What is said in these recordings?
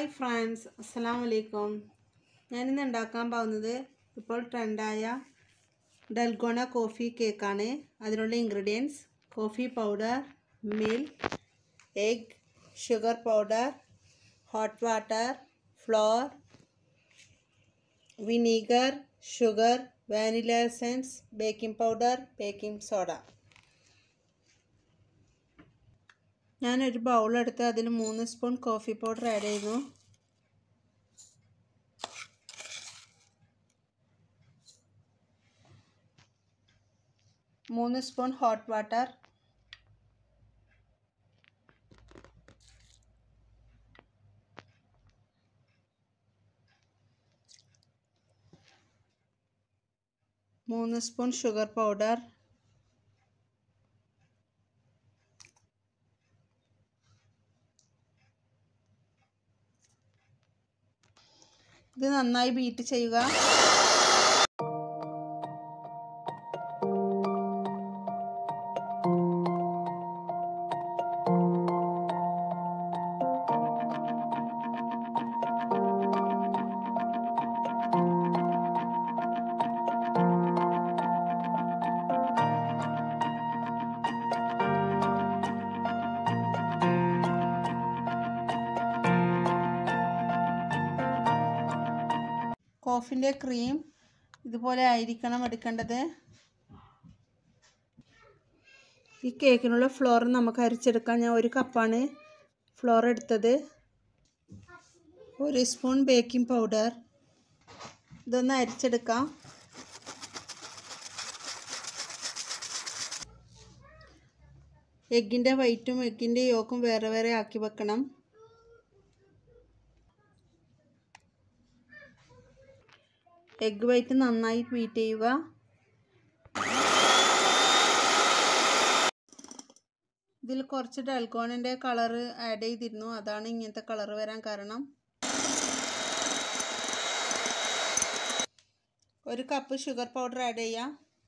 hi friends അസ്സലാം വലൈക്കും ഞാനിന്ന് ഉണ്ടാക്കാൻ പോകുന്നത് ഇപ്പോൾ ട്രെൻഡായ ഡൽഗോണ കോഫി കേക്കാണ് അതിനുള്ള ingredients coffee powder milk egg sugar powder hot water flour vinegar sugar vanilla essence baking powder baking soda ഞാനൊരു ബൗളെടുത്ത് അതിൽ മൂന്ന് സ്പൂൺ കോഫി പൗഡർ ആഡ് ചെയ്യുന്നു മൂന്ന് സ്പൂൺ ഹോട്ട് വാട്ടർ മൂന്ന് സ്പൂൺ ഷുഗർ പൗഡർ ഇത് നന്നായി ബീറ്റ് ചെയ്യുക കോഫിൻ്റെ ക്രീം ഇതുപോലെ ആയിരിക്കണം എടുക്കേണ്ടത് ഈ കേക്കിനുള്ള ഫ്ലോർ നമുക്ക് അരിച്ചെടുക്കാം ഞാൻ ഒരു കപ്പാണ് ഫ്ലോർ എടുത്തത് ഒരു സ്പൂൺ ബേക്കിംഗ് പൗഡർ ഇതൊന്ന് അരിച്ചെടുക്കാം എഗ്ഗിൻ്റെ വൈറ്റും എഗ്ഗിൻ്റെ യോക്കും വേറെ വേറെ ആക്കി വെക്കണം എഗ്ഗ് വൈറ്റ് നന്നായി ബീറ്റ് ചെയ്യുക ഇതിൽ കുറച്ച് ഡൽഗോണിൻ്റെ കളറ് ആഡ് ചെയ്തിരുന്നു അതാണ് ഇങ്ങനത്തെ കളർ വരാൻ കാരണം ഒരു കപ്പ് ഷുഗർ പൗഡർ ആഡ് ചെയ്യാം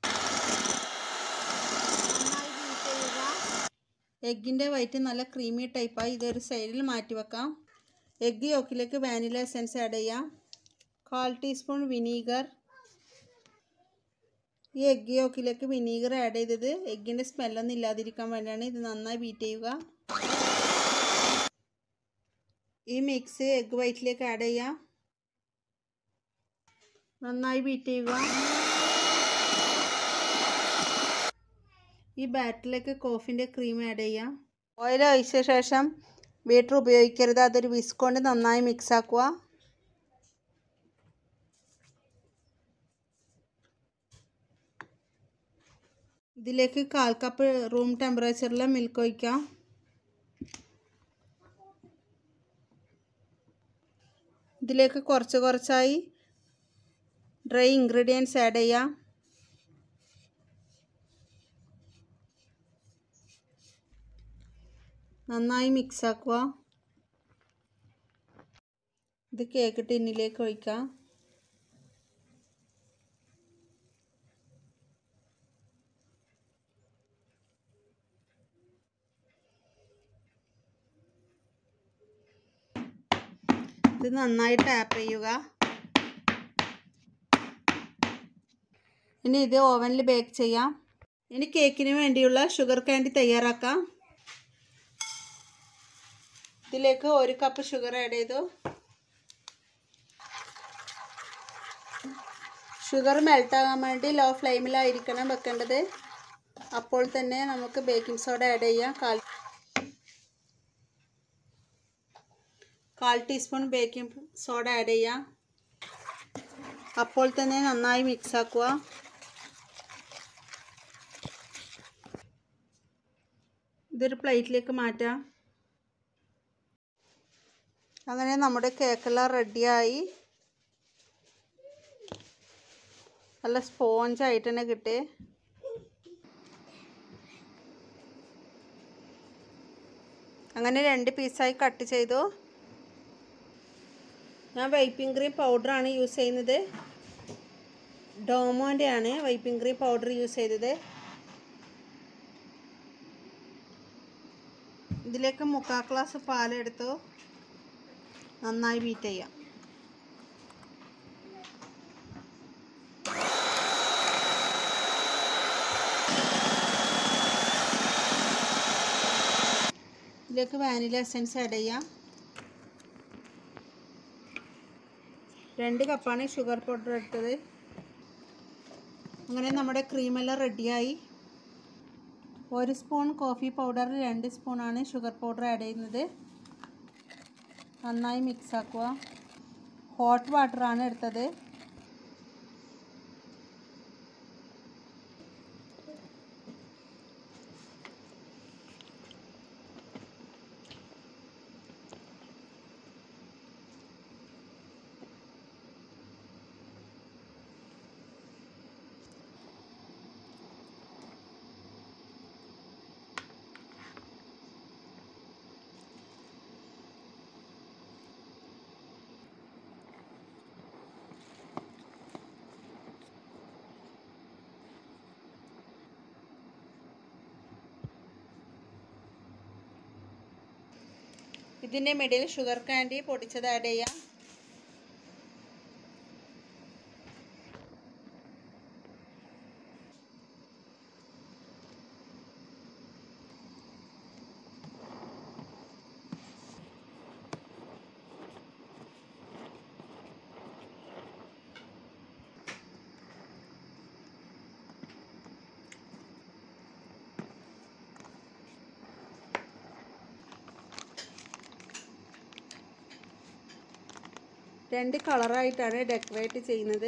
നന്നായി ബീറ്റ് ചെയ്യുക എഗ്ഗിൻ്റെ വൈറ്റ് നല്ല ക്രീമി ടൈപ്പായി ഇതൊരു സൈഡിൽ മാറ്റി വെക്കാം എഗ്ഗ് യോക്കിലേക്ക് വാനില എസൻസ് ആഡ് ചെയ്യാം കാൽ ടീസ്പൂൺ വിനീഗർ ഈ എഗ്ഗ് യോക്കിലേക്ക് വിനീഗർ ആഡ് ചെയ്തത് എഗ്ഗിൻ്റെ സ്മെല്ലൊന്നും ഇല്ലാതിരിക്കാൻ വേണ്ടിയാണ് ഇത് നന്നായി ബീറ്റ് ചെയ്യുക ഈ മിക്സ് എഗ്ഗ് വൈറ്റിലേക്ക് ആഡ് ചെയ്യാം നന്നായി ബീറ്റ് ചെയ്യുക ഈ ബാറ്ററിലേക്ക് കോഫിൻ്റെ ക്രീം ആഡ് ചെയ്യാം ഓയിൽ ഒഴിച്ച ശേഷം ബീറ്റർ ഉപയോഗിക്കരുത് അതൊരു വിസ്ക് കൊണ്ട് നന്നായി മിക്സ് ആക്കുക ഇതിലേക്ക് കാൽ കപ്പ് റൂം ടെമ്പറേച്ചറിൽ മിൽക്ക് ഒഴിക്കാം ഇതിലേക്ക് കുറച്ച് കുറച്ചായി ഡ്രൈ ഇൻഗ്രീഡിയൻസ് ആഡ് ചെയ്യാം നന്നായി മിക്സ് ആക്കുക ഇത് കേക്ക് ടിന്നിലേക്ക് ഒഴിക്കാം ഇത് നന്നായി ടാപ്പ് ചെയ്യുക ഇനി ഇത് ഓവനിൽ ബേക്ക് ചെയ്യാം ഇനി കേക്കിന് വേണ്ടിയുള്ള ഷുഗർ കാൻഡി തയ്യാറാക്കാം ഇതിലേക്ക് ഒരു കപ്പ് ഷുഗർ ആഡ് ചെയ്തു ഷുഗർ മെൽട്ടാകാൻ വേണ്ടി ലോ ഫ്ലെയിമിലായിരിക്കണം വെക്കേണ്ടത് അപ്പോൾ തന്നെ നമുക്ക് ബേക്കിംഗ് സോഡ ആഡ് ചെയ്യാം കാൽ കാൽ ടീസ്പൂൺ ബേക്കിംഗ് സോഡ ആഡ് ചെയ്യാം അപ്പോൾ തന്നെ നന്നായി മിക്സ് ആക്കുക ഇതൊരു പ്ലേറ്റിലേക്ക് മാറ്റാം അങ്ങനെ നമ്മുടെ കേക്കെല്ലാം റെഡിയായി നല്ല സ്പോഞ്ചായിട്ട് തന്നെ കിട്ടി അങ്ങനെ രണ്ട് പീസായി കട്ട് ചെയ്തു ഞാൻ വൈപ്പിംഗ് ക്രീം പൗഡറാണ് യൂസ് ചെയ്യുന്നത് ഡോമോൻ്റെ ആണ് വൈപ്പിംഗ് ക്രീം പൗഡർ യൂസ് ചെയ്തത് ഇതിലേക്ക് മുക്കാൽ ഗ്ലാസ് പാലെടുത്തു നന്നായി ബീറ്റ് ചെയ്യാം ഇതിലേക്ക് വാനില എസൻസ് ആഡ് ചെയ്യാം രണ്ട് കപ്പാണ് ഷുഗർ പൗഡർ എടുത്തത് അങ്ങനെ നമ്മുടെ ക്രീമെല്ലാം റെഡിയായി ഒരു സ്പൂൺ കോഫി പൗഡർ രണ്ട് സ്പൂണാണ് ഷുഗർ പൗഡർ ആഡ് ചെയ്യുന്നത് നന്നായി മിക്സ് ആക്കുക ഹോട്ട് വാട്ടറാണ് എടുത്തത് ഇതിൻ്റെ മിഡിൽ ഷുഗർ കാൻഡി പൊടിച്ചത് ആഡ് ചെയ്യാം രണ്ട് കളറായിട്ടാണ് ഡെക്കറേറ്റ് ചെയ്യുന്നത്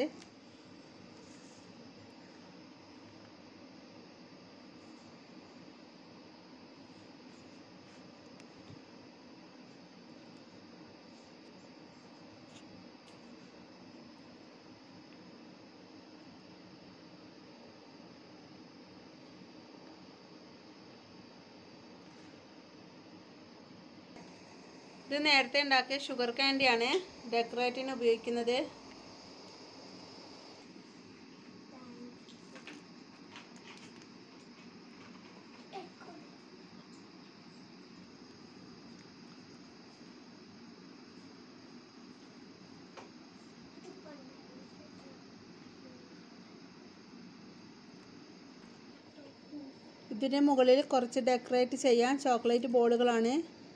ഇത് നേരത്തെ ഉണ്ടാക്കിയ ഷുഗർ കാൻഡിയാണ് ഡെക്കറേറ്റിന് ഉപയോഗിക്കുന്നത് ഇതിന് മുകളിൽ കുറച്ച് ഡെക്കറേറ്റ് ചെയ്യാൻ ചോക്ലേറ്റ് ബോളുകളാണ്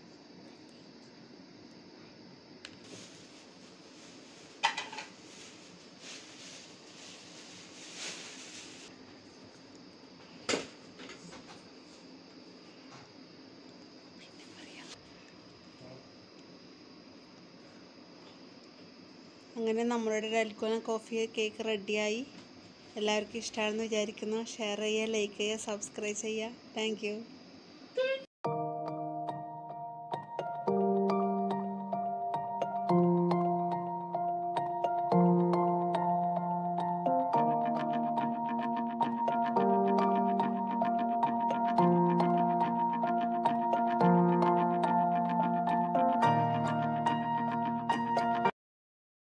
അങ്ങനെ നമ്മളുടെ ഡൽക്കോന കോഫി കേക്ക് റെഡിയായി എല്ലാവർക്കും ഇഷ്ടമാണെന്ന് വിചാരിക്കുന്നു ഷെയർ ചെയ്യുക ലൈക്ക് ചെയ്യുക സബ്സ്ക്രൈബ് ചെയ്യുക താങ്ക്